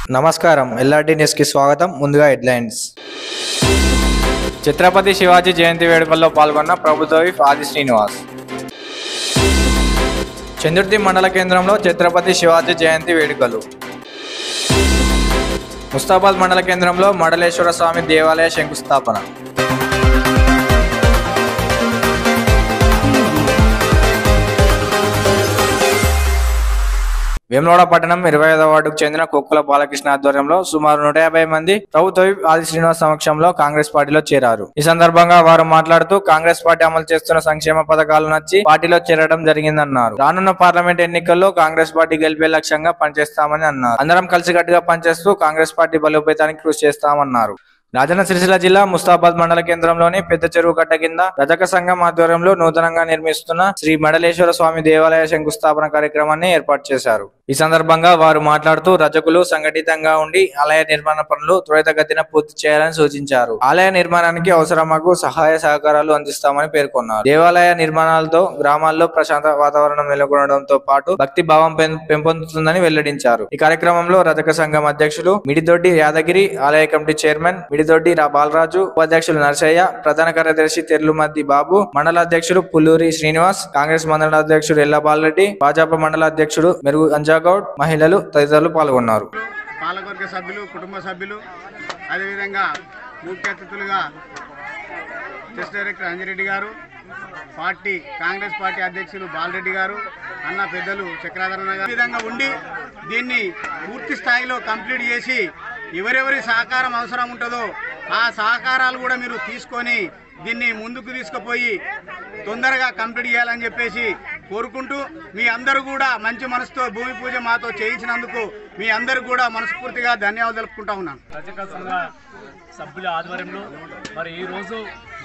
నమస్కారం ఎల్ఆర్టీ న్యూస్కి స్వాగతం ముందుగా హెడ్లైన్స్ ఛత్రపతి శివాజీ జయంతి వేడుకల్లో పాల్గొన్న ప్రభుత్వ విప్ ఆది శ్రీనివాస్ చంద్రుతి మండల కేంద్రంలో ఛత్రపతి శివాజీ జయంతి వేడుకలు ముస్తాబాద్ మండల కేంద్రంలో మడలేశ్వర స్వామి దేవాలయ శంకుస్థాపన వేములవాడ పట్టణం ఇరవై ఐదవ వార్డుకు చెందిన కుక్కుల బాలకృష్ణ ఆధ్వర్యంలో సుమారు నూట యాభై మంది ప్రభుత్వ విప్ ఆది శ్రీనివాస్ సమక్షంలో కాంగ్రెస్ పార్టీలో చేరారు ఈ సందర్భంగా వారు మాట్లాడుతూ కాంగ్రెస్ పార్టీ అమలు చేస్తున్న సంక్షేమ పథకాలు నచ్చి పార్టీలో చేరడం జరిగిందన్నారు రానున్న పార్లమెంట్ ఎన్నికల్లో కాంగ్రెస్ పార్టీ గెలిపే లక్ష్యంగా పనిచేస్తామని అన్నారు అందరం కలిసికట్టుగా పనిచేస్తూ కాంగ్రెస్ పార్టీ బలోపేతానికి కృషి చేస్తామన్నారు రాజన్న సిరిసిల్ల జిల్లా ముస్తాబాద్ మండల కేంద్రంలోని పెద్ద చెరువు కట్ట కింద రజక సంఘం ఆధ్వర్యంలో నూతనంగా నిర్మిస్తున్న శ్రీ మడలేశ్వర స్వామి దేవాలయ శంకుస్థాపన కార్యక్రమాన్ని ఏర్పాటు చేశారు ఈ సందర్భంగా వారు మాట్లాడుతూ రజకులు సంఘటితంగా ఉండి ఆలయ నిర్మాణ పనులు త్వరితగతిన పూర్తి చేయాలని సూచించారు ఆలయ నిర్మాణానికి అవసరమగు సహాయ సహకారాలు అందిస్తామని పేర్కొన్నారు దేవాలయ నిర్మాణాలతో గ్రామాల్లో ప్రశాంత వాతావరణం నెలకొనడంతో పాటు భక్తి భావం పెం- పెంపొందుతుందని వెల్లడించారు ఈ కార్యక్రమంలో రజక సంఘం అధ్యక్షులు మిడిదొడ్డి యాదగిరి ఆలయ కమిటీ చైర్మన్ మిడిదొడ్డి రా బాలరాజు ఉపాధ్యక్షులు నరసయ్య ప్రధాన కార్యదర్శి తెర్లుమద్ది బాబు మండల అధ్యక్షుడు పుల్లూరి శ్రీనివాస్ కాంగ్రెస్ మండల అధ్యక్షుడు ఎల్ల బాలరెడ్డి భాజపా మండల అధ్యక్షుడు మెరుగు అంజాగౌడ్ మహిళలు తదితరులు పాల్గొన్నారు పాలకవర్గ సభ్యులు కుటుంబ సభ్యులు అదేవిధంగా ముఖ్య అతిథులుగా టెస్ట్ డైరెక్టర్ అంజిరెడ్డి గారు పార్టీ కాంగ్రెస్ పార్టీ అధ్యక్షులు బాలరెడ్డి గారు అన్న పెద్దలు చక్రాధరణ గారు ఈ విధంగా ఉండి దీన్ని పూర్తి స్థాయిలో కంప్లీట్ చేసి ఎవరెవరి సహకారం అవసరం ఉంటుందో ఆ సహకారాలు కూడా మీరు తీసుకొని దీన్ని ముందుకు తీసుకుపోయి తొందరగా కంప్లీట్ చేయాలని చెప్పేసి కోరుకుంటూ మీ అందరూ కూడా మంచి మనసుతో భూమి పూజ మాతో చేయించినందుకు మీ అందరూ కూడా మనస్ఫూర్తిగా ధన్యవాదాలు తెలుపుకుంటా ఉన్నాను రజక సంఘ సభ్యుల ఆధ్వర్యంలో మరి ఈరోజు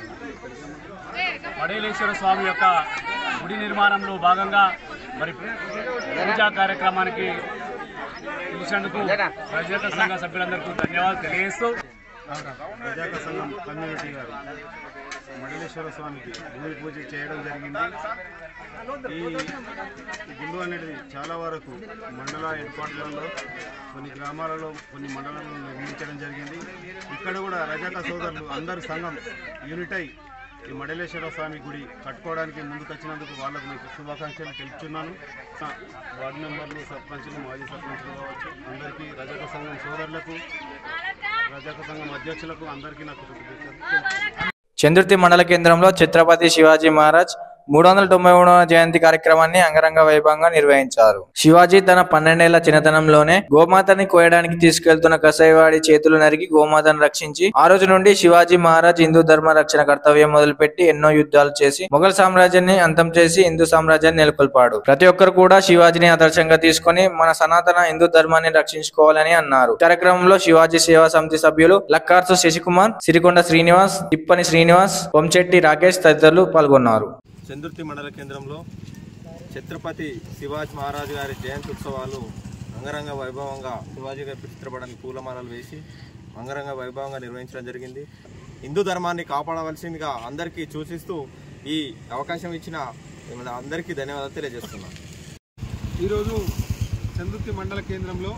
మడేలేశ్వర స్వామి యొక్క గుడి నిర్మాణంలో భాగంగా మరి పూజా కార్యక్రమానికి చూసేందుకు రజక సంఘ సభ్యులందరికీ ధన్యవాదాలు తెలియజేస్తూ ప్రజాక సంఘం కమ్యూనిటీ గారు మండలేశ్వర స్వామికి భూమి పూజ చేయడం జరిగింది ఈ గుండు అనేది చాలా వరకు మండల హెడ్ క్వార్టర్లలో కొన్ని గ్రామాలలో కొన్ని మండలాలను నిర్మించడం జరిగింది ఇక్కడ కూడా రజక సోదరులు అందరు సంఘం యూనిట్ అయి ఈ మండలేశ్వర స్వామి గుడి కట్టుకోవడానికి ముందుకు వచ్చినందుకు వాళ్ళకు మీకు శుభాకాంక్షలు తెలుపుతున్నాను ఆ, వార్డు మెంబర్లు సర్పంచులు మాజీ సర్పంచులు కావచ్చు అందరికీ రజక సంఘం సోదరులకు రజక సంఘం అధ్యక్షులకు అందరికీ నాకు కృతజ్ఞతలు చంద్రుతి మండల కేంద్రంలో ఛత్రపతి శివాజీ మహారాజ్ మూడు వందల తొంభై మూడవ జయంతి కార్యక్రమాన్ని అంగరంగ వైభవంగా నిర్వహించారు శివాజీ తన పన్నెండేళ్ల చిన్నతనంలోనే గోమాతని కోయడానికి తీసుకెళ్తున్న కసాయివాడి చేతులు నరికి గోమాతను రక్షించి ఆ రోజు నుండి శివాజీ మహారాజ్ హిందూ ధర్మ రక్షణ కర్తవ్యం మొదలుపెట్టి ఎన్నో యుద్ధాలు చేసి మొఘల్ సామ్రాజ్యాన్ని అంతం చేసి హిందూ సామ్రాజ్యాన్ని నెలకొల్పాడు ప్రతి ఒక్కరు కూడా శివాజీని ఆదర్శంగా తీసుకొని మన సనాతన హిందూ ధర్మాన్ని రక్షించుకోవాలని అన్నారు కార్యక్రమంలో శివాజీ సేవా సమితి సభ్యులు లక్కార్సు శశికుమార్ సిరికొండ శ్రీనివాస్ తిప్పని శ్రీనివాస్ వంశెట్టి రాకేష్ తదితరులు పాల్గొన్నారు చందుర్తి మండల కేంద్రంలో ఛత్రపతి శివాజీ మహారాజు గారి జయంతి ఉత్సవాలు అంగరంగ వైభవంగా శివాజీ గారి చిత్రపటానికి పూలమాలలు వేసి అంగరంగ వైభవంగా నిర్వహించడం జరిగింది హిందూ ధర్మాన్ని కాపాడవలసిందిగా అందరికీ సూచిస్తూ ఈ అవకాశం ఇచ్చిన మన అందరికీ ధన్యవాదాలు తెలియజేస్తున్నాను ఈరోజు చందుర్తి మండల కేంద్రంలో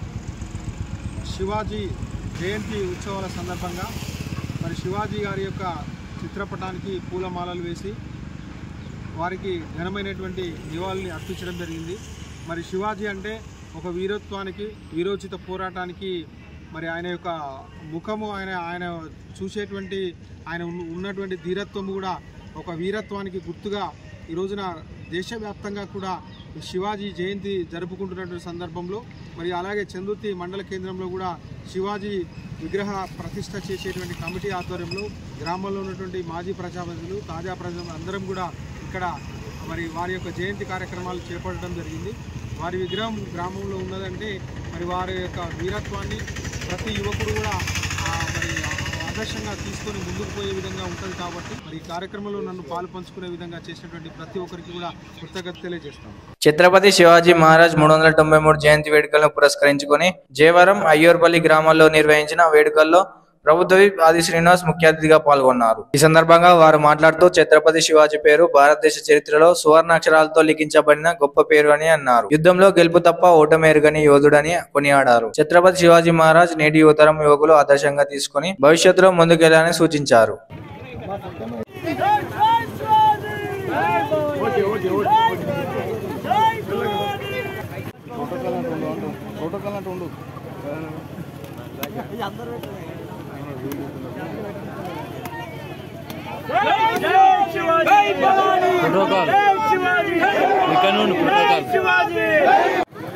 శివాజీ జయంతి ఉత్సవాల సందర్భంగా మరి శివాజీ గారి యొక్క చిత్రపటానికి పూలమాలలు వేసి వారికి ఘనమైనటువంటి నివాళుల్ని అర్పించడం జరిగింది మరి శివాజీ అంటే ఒక వీరత్వానికి వీరోచిత పోరాటానికి మరి ఆయన యొక్క ముఖము ఆయన ఆయన చూసేటువంటి ఆయన ఉన్న- ఉన్నటువంటి ధీరత్వం కూడా ఒక వీరత్వానికి గుర్తుగా ఈ రోజున దేశవ్యాప్తంగా కూడా ఈ శివాజీ జయంతి జరుపుకుంటున్నటువంటి సందర్భంలో మరి అలాగే చందుర్తి మండల కేంద్రంలో కూడా శివాజీ విగ్రహ ప్రతిష్ట చేసేటువంటి కమిటీ ఆధ్వర్యంలో గ్రామంలో ఉన్నటువంటి మాజీ ప్రజాప్రతినిధులు తాజా ప్రజలు అందరం కూడా ఇక్కడ మరి వారి యొక్క జయంతి కార్యక్రమాలు చేపట్టడం జరిగింది వారి విగ్రహం గ్రామంలో ఉన్నదంటే మరి వారి యొక్క వీరత్వాన్ని ప్రతి యువకుడు కూడా ఆ, మరి ఆదర్శంగా తీసుకొని ముందుకు పోయే విధంగా ఉంటుంది కాబట్టి మరి ఈ కార్యక్రమంలో నన్ను పాలు పంచుకునే విధంగా చేసినటువంటి ప్రతి ఒక్కరికి కూడా కృతజ్ఞత తెలియజేస్తాను ఛత్రపతి శివాజీ మహారాజ్ మూడు వందల తొంభై మూడు జయంతి వేడుకలను పురస్కరించుకొని జయవరం అయ్యూర్పల్లి గ్రామాల్లో నిర్వహించిన వేడుకల్లో ప్రభుత్వ విప్ ఆది శ్రీనివాస్ ముఖ్య అతిథిగా పాల్గొన్నారు ఈ సందర్భంగా వారు మాట్లాడుతూ ఛత్రపతి శివాజీ పేరు భారతదేశ చరిత్రలో సువర్ణాక్షరాలతో లిఖించబడిన గొప్ప పేరు అని అన్నారు యుద్ధంలో గెలుపు తప్ప ఓటమేరుగని యోధుడని కొనియాడారు ఛత్రపతి శివాజీ మహారాజ్ నేటి యువతరం యువకులు ఆదర్శంగా తీసుకుని భవిష్యత్తులో ముందుకెళ్లాలని సూచించారు ప్రోటోకాల్ ఇక్కడ నుండి ప్రోటోకాల్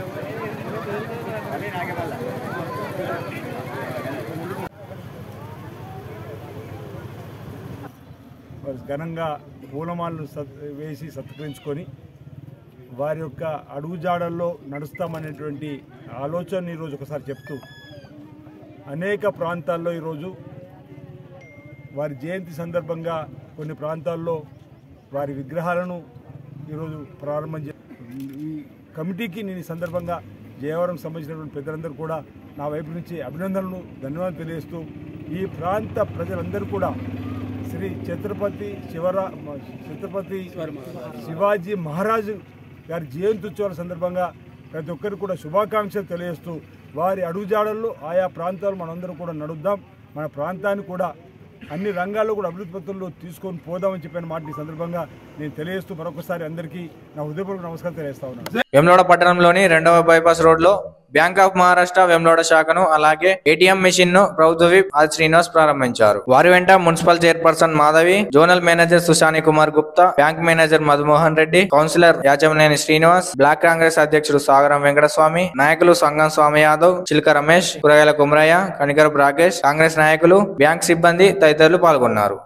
వారు ఘనంగా పూలమాలను సత్ వేసి సత్కరించుకొని వారి యొక్క అడుగుజాడల్లో నడుస్తామనేటువంటి ఆలోచన ఈరోజు ఒకసారి చెప్తూ అనేక ప్రాంతాల్లో ఈరోజు వారి జయంతి సందర్భంగా కొన్ని ప్రాంతాల్లో వారి విగ్రహాలను ఈరోజు ప్రారంభం చే ఈ కమిటీకి నేను ఈ సందర్భంగా జయవరం సంబంధించినటువంటి పెద్దలందరూ కూడా నా వైపు నుంచి అభినందనలు ధన్యవాదాలు తెలియజేస్తూ ఈ ప్రాంత ప్రజలందరూ కూడా శ్రీ ఛత్రపతి శివరా ఛత్రపతి శివాజీ మహారాజు గారి జయంత్యుత్సవాల సందర్భంగా ప్రతి ఒక్కరికి కూడా శుభాకాంక్షలు తెలియజేస్తూ వారి అడుగుజాడల్లో ఆయా ప్రాంతాలు మనందరం కూడా నడుద్దాం మన ప్రాంతాన్ని కూడా అన్ని రంగాల్లో కూడా అభివృద్ధి పత్రంలో తీసుకొని పోదామని చెప్పిన మాట ఈ సందర్భంగా నేను తెలియజేస్తూ మరొకసారి అందరికీ నా హృదయపూర్వక నమస్కారం తెలియజేస్తా ఉన్నాను వెమ్లోడ పట్టణంలోని రెండవ బైపాస్ రోడ్ లో బ్యాంక్ ఆఫ్ మహారాష్ట్ర వెమ్లోడ శాఖను అలాగే ఏటీఎం మెషిన్ ను ప్రభుత్వ విప్ ఆది శ్రీనివాస్ ప్రారంభించారు వారి వెంట municipal chairperson Madhavi zonal manager Sushani Kumar Gupta bank manager Madhumohan Reddy councillor Yachamaneni Srinivas block Congress అధ్యక్షుడు సాగరం వెంకటస్వామి నాయకులు సంగం స్వామి యాదవ్ చిల్క రమేష్ కూరగాయల కుమరయ్య కనికరపు రాకేష్ కాంగ్రెస్ నాయకులు బ్యాంక్ సిబ్బంది తదితరులు పాల్గొన్నారు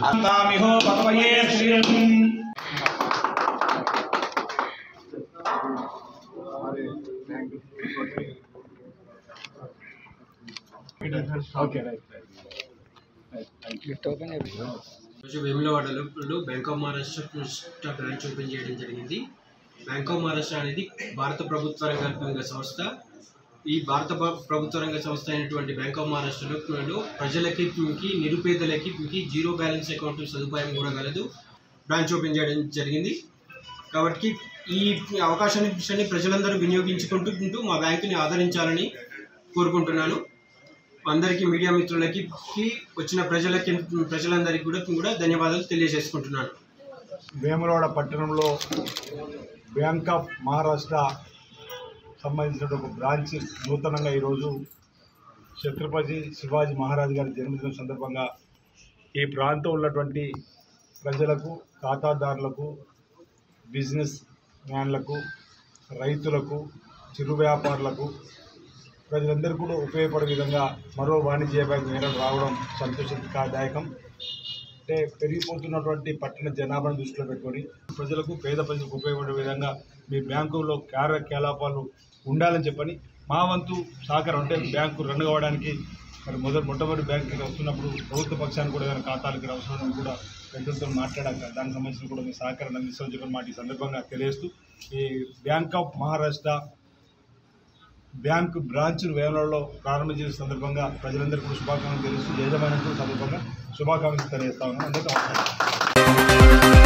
రోజు వేములవాడలో bank of Maharashtra branch open చేయడం జరిగింది బ్యాంక్ ఆఫ్ మహారాష్ట్ర అనేది భారత ప్రభుత్వ రంగ సంస్థ ఈ భారత ప్ర- ప్రభుత్వ రంగ సంస్థ అయినటువంటి బ్యాంక్ ఆఫ్ మహారాష్ట్రలో ప్రజలకి కి, నిరుపేదలకి కి జీరో బ్యాలెన్స్ అకౌంట్ సదుపాయం కూడా కలదు బ్రాంచ్ ఓపెన్ చేయడం జరిగింది కాబట్టి ఈ అవకాశాన్ని ప్రజలందరూ వినియోగించుకుంటూ మా బ్యాంకుని ఆదరించాలని కోరుకుంటున్నాను అందరికీ మీడియా మిత్రులకి కి వచ్చిన ప్రజలకి ప్రజలందరికీ కూడా కూడా ధన్యవాదాలు తెలియజేసుకుంటున్నాను వేములవాడ పట్టణంలో బ్యాంక్ ఆఫ్ మహారాష్ట్ర సంబంధించిన ఒక బ్రాంచ్ నూతనంగా ఈరోజు ఛత్రపతి శివాజీ మహారాజ్ గారి జన్మదినం సందర్భంగా ఈ ప్రాంతం ఉన్నటువంటి ప్రజలకు ఖాతాదారులకు బిజినెస్ మ్యాన్లకు రైతులకు చిరు వ్యాపారులకు ప్రజలందరూ కూడా ఉపయోగపడే విధంగా మరో వాణిజ్య బ్యాంక్ నేరం రావడం సంతోషదాయకం అంటే పెరిగిపోతున్నటువంటి పట్టణ జనాభాను దృష్టిలో పెట్టుకొని ప్రజలకు పేద ప్రజలకు ఉపయోగపడే విధంగా మీ బ్యాంకులో కార్యకలాపాలు ఉండాలని చెప్పని మా వంతు సహకారం అంటే బ్యాంకు రన్ కావడానికి మరి మొదటి మొట్టమొదటి బ్యాంకుకి వస్తున్నప్పుడు ప్రభుత్వ పక్షానికి కూడా ఏదైనా ఖాతాలకు అవసరం అని కూడా పెద్దలతో మాట్లాడాక దానికి సంబంధించిన కూడా మీ సహకారం అందిస్తామని చెప్పని మాట ఈ సందర్భంగా తెలియజేస్తూ ఈ బ్యాంక్ ఆఫ్ మహారాష్ట్ర బ్యాంకు బ్రాంచ్ను వేమలలో ప్రారంభం చేసిన సందర్భంగా ప్రజలందరికీ కూడా శుభాకాంక్షలు తెలుస్తూ యజమానికి సందర్భంగా శుభాకాంక్షలు తెలియజేస్తా ఉన్నాను అందరికీ నమస్కారం